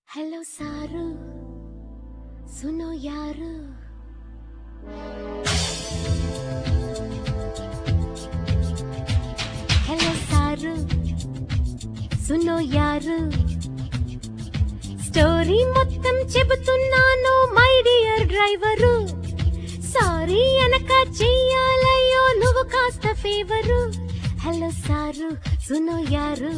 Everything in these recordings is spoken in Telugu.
हेलो सारू सुनो यार हेलो सारू సునో యారు స్టోరీ మొత్తం చెబుతున్నాను మై డియర్ డ్రైవరు సారీ అనక చెయ్యాలయ్యో నువ్వు కాస్త ఫేవరు హలో సారు సునో యారు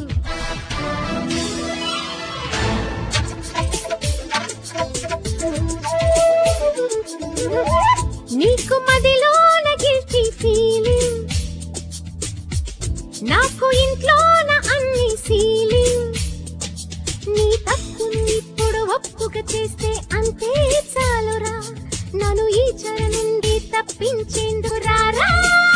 నీకు మదిలోన గిల్టీ ఫీలింగ్ నాకు ఇంట్లోన అన్ని సీలింగ్ నీ తప్పును ఇప్పుడు ఒప్పుక చేస్తే అంతే చాలురా నన్ను ఈ చెర నుండి తప్పించేందుకు రారా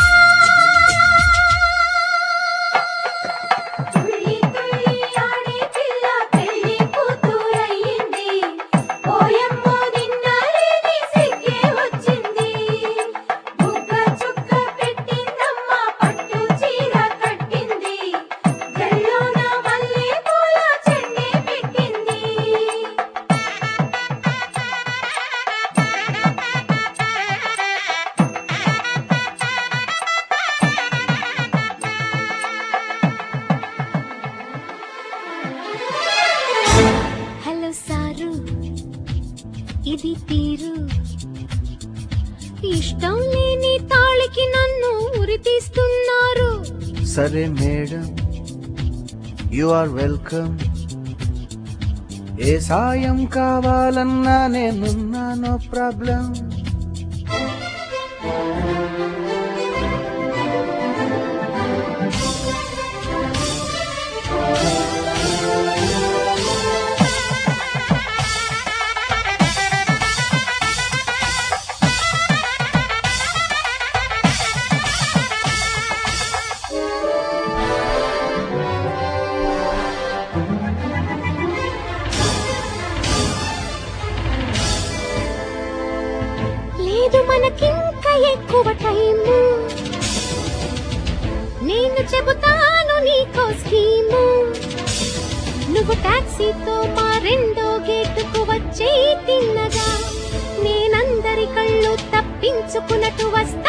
తుళ్ళి తుళ్ళి ఆడే పిల్ల పెళ్లి కూతురయ్యింది ఓయమ్మో నిన్నలేని సిగ్గే వచ్చింది బుగ్గ చుక్క పెట్టిందమ్మ పట్టు చీర కట్టింది జల్లోన మల్లె పూల చెండి పెట్టింది హలో సారు ఇది తీరు ఇష్టం లేని తాళికి నన్ను ఉరి తీస్తున్నారు సరే మేడం యు ఆర్ వెల్కమ్ ఏ సాయం కావాలన్నా నేనున్నా నో ప్రాబ్లం లేదు మనకింకా ఎక్కువ టైము నేను చెబుతాను నీకో స్కీము నువ్వు టాక్సీతో మా రెండో గేటుకు వచ్చే తిన్నగా నేనందరి కళ్ళు తప్పించుకున్నట్టు వస్తా